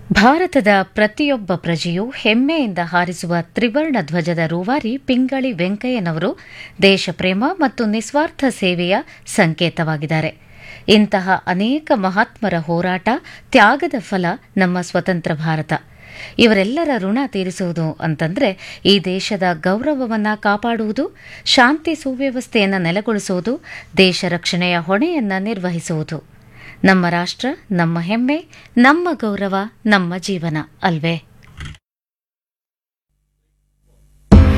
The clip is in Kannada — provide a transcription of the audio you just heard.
ಭಾರತದ ಪ್ರತಿಯೊಬ್ಬ ಪ್ರಜೆಯೂ ಹೆಮ್ಮೆಯಿಂದ ಹಾರಿಸುವ ತ್ರಿವರ್ಣ ಧ್ವಜದ ರೂವಾರಿ ಪಿಂಗಳಿ ವೆಂಕಯ್ಯನವರು ದೇಶಪ್ರೇಮ ಮತ್ತು ನಿಸ್ವಾರ್ಥ ಸೇವೆಯ ಸಂಕೇತವಾಗಿದ್ದಾರೆ ಇಂತಹ ಅನೇಕ ಮಹಾತ್ಮರ ಹೋರಾಟ ತ್ಯಾಗದ ಫಲ ನಮ್ಮ ಸ್ವತಂತ್ರ ಭಾರತ ಇವರೆಲ್ಲರ ಋಣ ತೀರಿಸುವುದು ಅಂತಂದ್ರೆ ಈ ದೇಶದ ಗೌರವವನ್ನ ಕಾಪಾಡುವುದು ಶಾಂತಿ ಸುವ್ಯವಸ್ಥೆಯನ್ನು ನೆಲೆಗೊಳಿಸುವುದು ದೇಶ ರಕ್ಷಣೆಯ ಹೊಣೆಯನ್ನ ನಿರ್ವಹಿಸುವುದು ನಮ್ಮ ರಾಷ್ಟ್ರ ನಮ್ಮ ಹೆಮ್ಮೆ ನಮ್ಮ ಗೌರವ ನಮ್ಮ ಜೀವನ ಅಲ್ವೇ